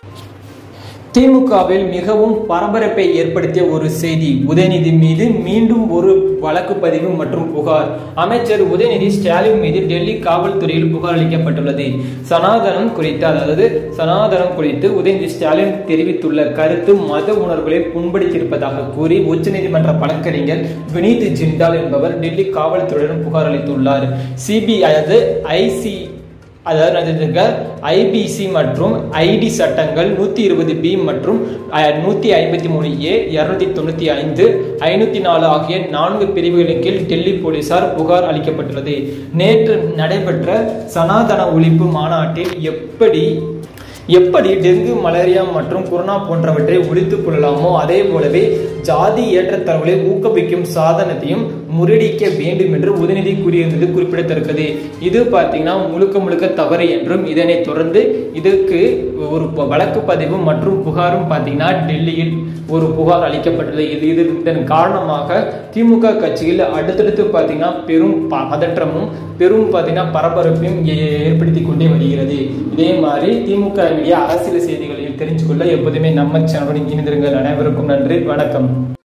திமுகவில் மிகவும் பரபரப்பை ஏற்படுத்திய ஒரு செய்தி உதயநிதி மீது மீண்டும் ஒரு வழக்கு பதிவு மற்றும் புகார் அமைச்சர் உதயநிதி ஸ்டாலின் மீது டெல்லி காவல்துறையில் புகார் அளிக்கப்பட்டுள்ளது சனாதனம் குறித்து அதாவது சனாதனம் குறித்து உதயநிதி ஸ்டாலின் தெரிவித்துள்ள கருத்து மத உணர்வுகளை புண்படுத்தியிருப்பதாக கூறி உச்சநீதிமன்ற வழக்கறிஞர் வினீத் ஜிண்டால் என்பவர் டெல்லி காவல்துறையிடம் புகார் அளித்துள்ளார் சிபிஐ அதாவது ஐசி அதாவது ஐபிசி மற்றும் ஐடி சட்டங்கள் நூற்றி இருபது பி மற்றும் நூற்றி ஐம்பத்தி மூணு ஏ இரநூத்தி தொண்ணூற்றி ஐந்து ஐநூற்றி நாலு ஆகிய நான்கு பிரிவுகளின் கீழ் டெல்லி போலீசார் புகார் அளிக்கப்பட்டுள்ளது நேற்று நடைபெற்ற சனாதன ஒழிப்பு மாநாட்டில் எப்படி எப்படி டெங்கு மலேரியா மற்றும் கொரோனா போன்றவற்றை ஒழித்துக் கொள்ளலாமோ அதே போலவே ஜாதி ஏற்றத்தாழ்வுகளை ஊக்குவிக்கும் சாதனத்தையும் முறியடிக்க வேண்டும் என்று உதயநிதி கூறியிருந்தது குறிப்பிடத்தக்கது இது பார்த்தீங்கன்னா முழுக்க முழுக்க தவறு என்றும் இதனை தொடர்ந்து இதற்கு ஒரு வழக்கு பதிவு மற்றும் புகாரும் பார்த்தீங்கன்னா டெல்லியில் ஒரு புகார் அளிக்கப்பட்டுள்ளது இது இது இதன் காரணமாக திமுக கட்சியில் அடுத்தடுத்து பார்த்தீங்கன்னா பெரும் பதற்றமும் பெரும் பார்த்தீங்கன்னா பரபரப்பையும் ஏற்படுத்தி கொண்டே வருகிறது இதே மாதிரி திமுக மீடியா அரசியல் செய்திகளையும் தெரிஞ்சு கொள்ள எப்போதுமே நம்ம சேனலுடன் இணைந்திருங்கள் அனைவருக்கும் நன்றி வணக்கம்